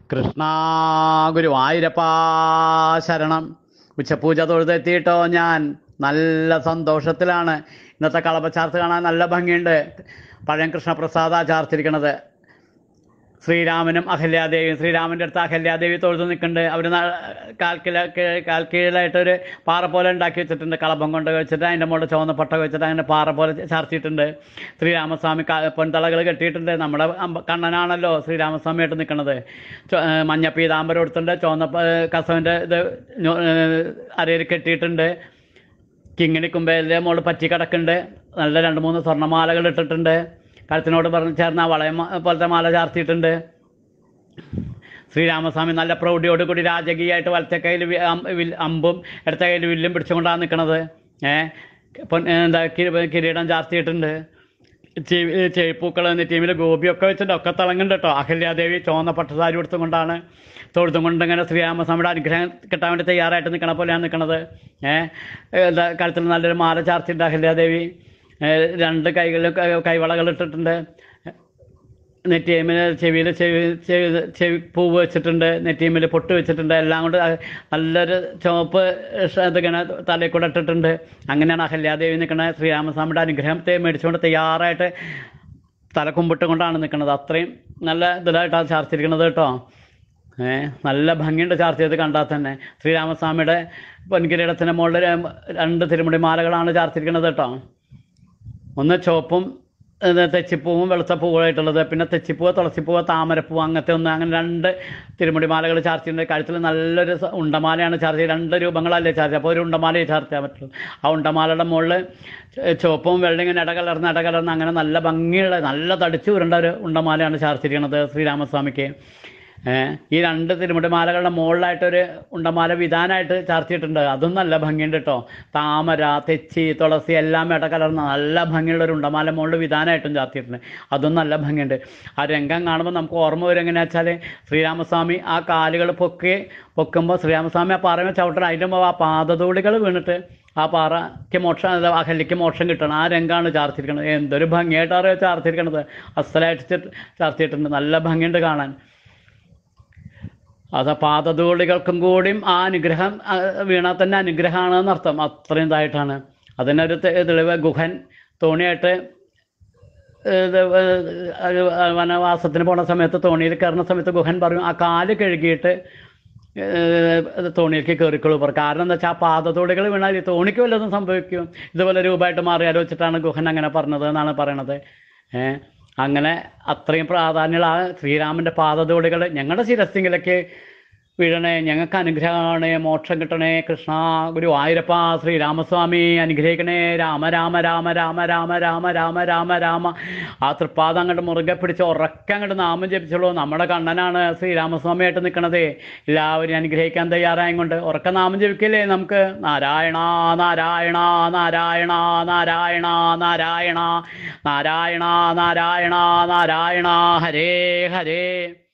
കൃഷ്ണ ഗുരുവായൂരപ്പാ ശരണം ഉച്ചപൂജ തൊഴുതെത്തിയിട്ടോ ഞാൻ നല്ല സന്തോഷത്തിലാണ് ഇന്നത്തെ കളപ്പച്ചാർത്ത് കാണാൻ നല്ല ഭംഗിയുണ്ട് പഴയം കൃഷ്ണപ്രസാദ ചാർത്തിരിക്കണത് ശ്രീരാമനും അഹല്യാദേവിയും ശ്രീരാമൻ്റെ അടുത്ത് അഹല്യാദേവി തൊഴുതു നിൽക്കുന്നുണ്ട് അവർ കാൽക്കില കാൽക്കീഴിലായിട്ടൊരു പാറ പോലെ ഉണ്ടാക്കി വെച്ചിട്ടുണ്ട് കളഭം കൊണ്ട് വെച്ചിട്ട് അതിൻ്റെ മുകളിൽ ചുവന്ന പട്ട വെച്ചിട്ട് അങ്ങനെ പാറ പോലെ ചാർത്തിയിട്ടുണ്ട് ശ്രീരാമസ്വാമി ക- പൊൻതളകൾ കെട്ടിയിട്ടുണ്ട് നമ്മുടെ അമ്പ- കണ്ണനാണല്ലോ ശ്രീരാമസ്വാമിയായിട്ട് നിൽക്കുന്നത് മഞ്ഞ പീതാംബരം എടുത്തിട്ടുണ്ട് ചുവന്ന പ- കസവിൻ്റെ ഇത് ഞൊ- ഏഹ് അരയിൽ കെട്ടിയിട്ടുണ്ട് കിങ്ങിണി കുമ്പേലിൻ്റെ മുകളിൽ പറ്റി കിടക്കുന്നുണ്ട് നല്ല രണ്ട് മൂന്ന് സ്വർണ്ണമാലകൾ ഇട്ടിട്ടുണ്ട് കഴുത്തിനോട് പറഞ്ഞ് ചേർന്ന വളയം മ- പോലത്തെ മാല ചാർത്തിയിട്ടുണ്ട് ശ്രീരാമസ്വാമി നല്ല പ്രൗഢിയോട് കൂടി രാജകീയമായിട്ട് വലത്തെ കയ്യിൽ വി- അം- വിൽ- അമ്പും ഇടത്തെ കയ്യിൽ വില്ലും പിടിച്ചുകൊണ്ടാണ് നിൽക്കുന്നത് ഏഹ് പൊൻ എന്താ കി- കിരീടം ചാർത്തിയിട്ടുണ്ട് ചെ- ചെവിപ്പൂക്കൾ എന്ന ടീമിൽ ഗോപിയൊക്കെ വെച്ചിട്ട് ഒക്കെ തിളങ്ങുന്നുണ്ട് കേട്ടോ അഹല്യാദേവി ചുവന്ന പട്ടുസാരി കൊടുത്തുകൊണ്ടാണ് തൊഴുതും കൊണ്ട് ഇങ്ങനെ ശ്രീരാമസ്വാമിയുടെ അനുഗ്രഹം കിട്ടാൻ വേണ്ടി തയ്യാറായിട്ട് നിൽക്കണ പോലെയാണ് നിൽക്കണത് ഏഹ് എന്താ കഴുത്തിൽ നല്ലൊരു മാല ചാർത്തിയിട്ടുണ്ട് അഹല്യാദേവി ഏഹ് രണ്ട് കൈകളിലും ക- കൈവളകൾ ഇട്ടിട്ടുണ്ട് നെറ്റിയമ്മിൽ ചെവിയിൽ ചെവി ചെവി ചെവി പൂവ് വെച്ചിട്ടുണ്ട് നെറ്റിയമ്മിൽ പൊട്ട് വെച്ചിട്ടുണ്ട് എല്ലാം കൊണ്ട് അ- നല്ലൊരു ചുവപ്പ് ഷ- ഇതിങ്ങനെ തലയിൽ കൂടെ ഇട്ടിട്ടുണ്ട് അങ്ങനെയാണ് അഹല്യാദേവി നിൽക്കുന്ന ശ്രീരാമസ്വാമിയുടെ അനുഗ്രഹത്തെ മേടിച്ചുകൊണ്ട് തയ്യാറായിട്ട് തല കുമ്പിട്ട് കൊണ്ടാണ് നിൽക്കുന്നത് അത്രയും നല്ല ഇതിലായിട്ടാണ് ചാർത്തിരിക്കുന്നത് കേട്ടോ ഏ നല്ല ഭംഗിയുണ്ട് ചാർത്ത് ചെയ്ത് കണ്ടാൽ തന്നെ ശ്രീരാമസ്വാമിയുടെ പൊൻകിരീടത്തിൻ്റെ മുകളിൽ ര- രണ്ട് തിരുമുടി മാലകളാണ് ചാർത്തിരിക്കുന്നത് കേട്ടോ ഒന്ന് ചുവപ്പും ഇത് തെച്ചിപ്പൂവും വെളുത്ത പൂവായിട്ടുള്ളത് പിന്നെ തെച്ചിപ്പൂവ് തുളസിപ്പൂവ് താമരപ്പൂവ് അങ്ങനത്തെ ഒന്ന് അങ്ങനെ രണ്ട് തിരുമുടി മാലകൾ ചാർത്തിയുണ്ട് കഴുത്തിൽ നല്ലൊരു സ- ഉണ്ടമാലയാണ് ചാർത്തി രണ്ട് രൂപങ്ങളല്ലേ ചാർത്തി അപ്പോൾ ഒരു ഉണ്ടമാലയെ ചാർത്തിയാൻ പറ്റുള്ളൂ ആ ഉണ്ടമാലയുടെ മുകളിൽ ചുവപ്പും വെള്ളം ഇങ്ങനെ ഇടകലർന്ന് ഇടകലർന്ന് അങ്ങനെ നല്ല ഭംഗിയുള്ള നല്ല തടിച്ചു ഉരുണ്ട ഒരു ഉണ്ടമാലയാണ് ചാർത്തിരിക്കുന്നത് ശ്രീരാമസ്വാമിക്ക് ഏഹ് ഈ രണ്ട് തിരുമുടിമാലകളുടെ മുകളിലായിട്ടൊരു ഉണ്ടമാല വിധാനമായിട്ട് ചാർത്തിയിട്ടുണ്ട് അതും നല്ല ഭംഗിയുണ്ട് കേട്ടോ താമര തെച്ചി തുളസി എല്ലാം ഇടകലർന്ന നല്ല ഭംഗിയുള്ള ഒരു ഉണ്ടമാല മുകളിൽ വിധാനമായിട്ടും ചാർത്തിയിട്ടുണ്ട് അതും നല്ല ഭംഗിയുണ്ട് ആ രംഗം കാണുമ്പോൾ നമുക്ക് ഓർമ്മ വരും എങ്ങനെയാ വെച്ചാൽ ശ്രീരാമസ്വാമി ആ കാലുകൾ പൊക്കി പൊക്കുമ്പോൾ ശ്രീരാമസ്വാമി ആ പാറമ ചവിട്ടണം അതിൻ്റെ മുമ്പ് ആ പാദതൂളികൾ വീണിട്ട് ആ പാറയ്ക്ക് മോക്ഷം അല്ല, അഹല്യയ്ക്ക് മോക്ഷം കിട്ടണം ആ രംഗമാണ് ചാർത്തിരിക്കുന്നത് എന്തൊരു ഭംഗിയായിട്ടാണ് ചാർത്തിരിക്കണത് അസലായിട്ട് ചെ- ചാർത്തിയിട്ടുണ്ട് നല്ല ഭംഗിയുണ്ട് കാണാൻ അത് പാദധൂളികൾക്കും കൂടിയും ആ അനുഗ്രഹം ആ, വീണാൽ തന്നെ അനുഗ്രഹമാണ് എന്നർത്ഥം അത്രയും ഇതായിട്ടാണ് അതിനൊരു തെ- തെളിവ് ഗുഹൻ തോണിയായിട്ട് ഇത് ഒരു വനവാസത്തിന് പോണ സമയത്ത് തോണിയിൽ കയറുന്ന സമയത്ത് ഗുഹൻ പറയും ആ കാല് കഴുകിയിട്ട് ഏഹ് തോണിയിലേക്ക് കയറിക്കോളൂ പറയും കാരണം എന്താ വെച്ചാൽ ആ പാദത്തോടികൾ വീണാൽ ഈ തോണിക്ക് വല്ലതും സംഭവിക്കും ഇതുപോലെ രൂപമായിട്ട് മാറിയാലോ വെച്ചിട്ടാണ് ഗുഹൻ അങ്ങനെ പറഞ്ഞത് എന്നാണ് പറയണത് ഏഹ് അങ്ങനെ അത്രയും പ്രാധാന്യമുള്ള ആ ശ്രീരാമൻ്റെ പാദത്തോടികൾ ഞങ്ങളുടെ ശിരസിങ്കിലേക്ക് വീഴണേ ഞങ്ങൾക്ക് അനുഗ്രഹമാണ് മോക്ഷം കിട്ടണേ കൃഷ്ണ ഗുരു ആയിരപ്പ ശ്രീരാമസ്വാമി അനുഗ്രഹിക്കണേ രാമ രാമ രാമ രാമ രാമ രാമ രാമ രാമ രാമ ആ തൃപ്പാദം അങ്ങോട്ട് മുറുകെ പിടിച്ച് ഉറക്കെ അങ്ങോട്ട് നാമം ജപിച്ചോളൂ നമ്മുടെ കണ്ണനാണ് ശ്രീരാമസ്വാമിയായിട്ട് നിൽക്കണത് എല്ലാവരും അനുഗ്രഹിക്കാൻ തയ്യാറായും കൊണ്ട് ഉറക്ക നാമം ജപിക്കില്ലേ നമുക്ക് നാരായണ നാരായണ നാരായണ നാരായണ നാരായണ നാരായണ നാരായണ നാരായണ ഹരേ ഹരേ